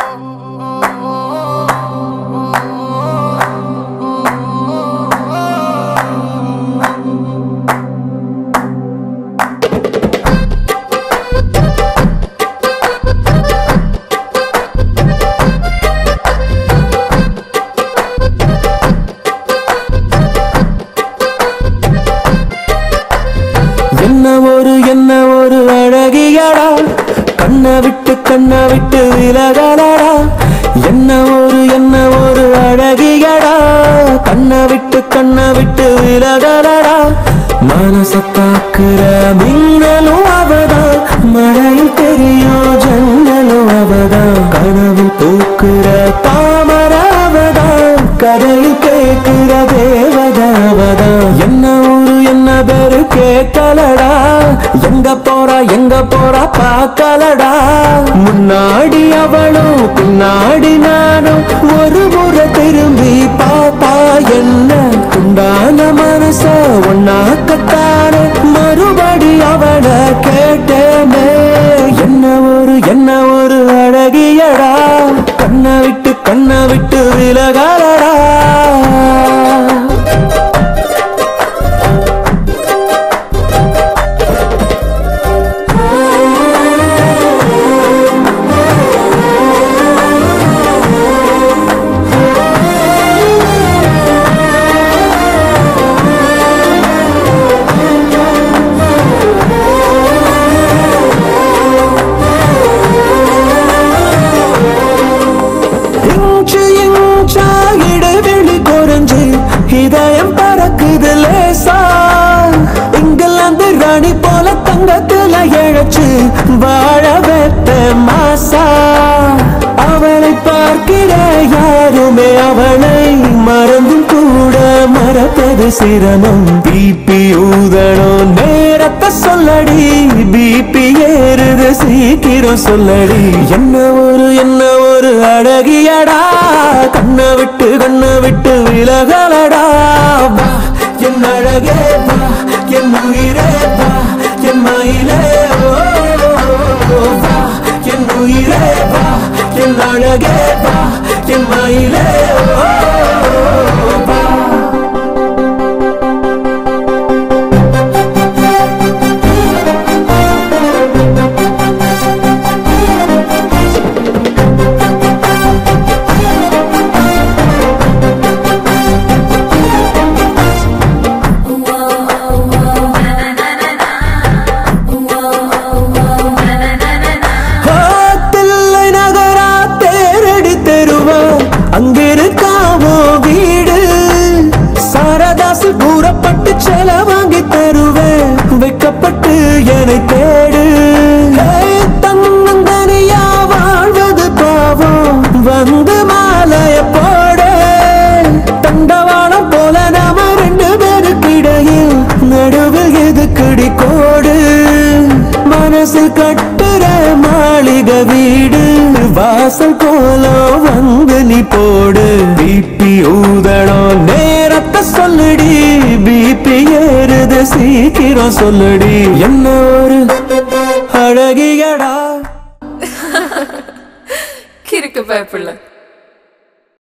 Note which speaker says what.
Speaker 1: என்ன ஒரு என்ன ஒரு அழகியடா கண்ணை விட்டு கண்ணை விட்டு விலகலடா என்ன ஒரு என்ன ஒரு அழகியடா கண்ணை விட்டு கண்ணை விட்டு விலகலடா மனச தாக்குற மின்னலும் அவதான் மழையில் தெரியும் ஜன்னலும் அவதான் கனவில் பூக்குற தாமர அவதான் கதையில் கேட்கிற தேவதாவதான் என்ன ஊரு என்ன பேரு கேட்கலடா எங்க போறா எங்க போறா பார்க்கலடா முன்னாடி அவளும் பின்னாடி நானும் ஒரு முறை திரும்பி பாப்பா என்ன துண்டான மனச ஒன்னாக்கத்தானே மறுபடி அவளை கேட்டேனே என்ன ஒரு என்ன ஒரு அழகியடா கண்ணை விட்டு கண்ணை விட்டு விலகலடா இன்ச்சு இன்ச்சா இடைவெளி குறைஞ்சு இதயம் பறக்குது லேசா இங்கிலாந்து ராணி போல தங்கத்துல இழைச்சு வாழ வைத்த மாசா அவளை பார்க்கிற யாருமே அவளை மறந்தும் கூட மறப்பது சிரமம் பிபி ஊதணும் நேரத்தை சொல்லடி பிபி ஏறுது சீக்கிரம் சொல்லடி என்ன ஒரு என்ன ஒரு அழகியடா கண்ணை விட்டு கண்ணை விட்டு விலகலடா வா என் அழகே வா என் உயிரே வா என் மயிலே ஓ, வா என் உயிரே வா என் அழகே வா என் மயிலே ஓ, வா தில்லை நகரா தேரடி தெருவா அங்கிருக்காவோ வீடு சாரதாசு கூறப்பட்டு செல வாங்கி தருவேன் வைக்கப்பட்டு என்னை தேடு ஏய், தன்னந்தனியா வாழ்வது பாவம் வந்து மாலைய போட தண்டவாளம் போல நாம ரெண்டு பேருக்கு இடையில் நடுவில் எதுக்கடி கோடு மனசு கட்டுற மாளிகை வீடு வாசல் கோலம் வந்து நீ போடு பிபி ஊதணும் நேரத்தை சொல்லுடி பிபி ஏறுது சீக்கிரம் சொல்லுடி என்ன ஒரு அழகியடா
Speaker 2: கிறுக்கு பயப்பில்லை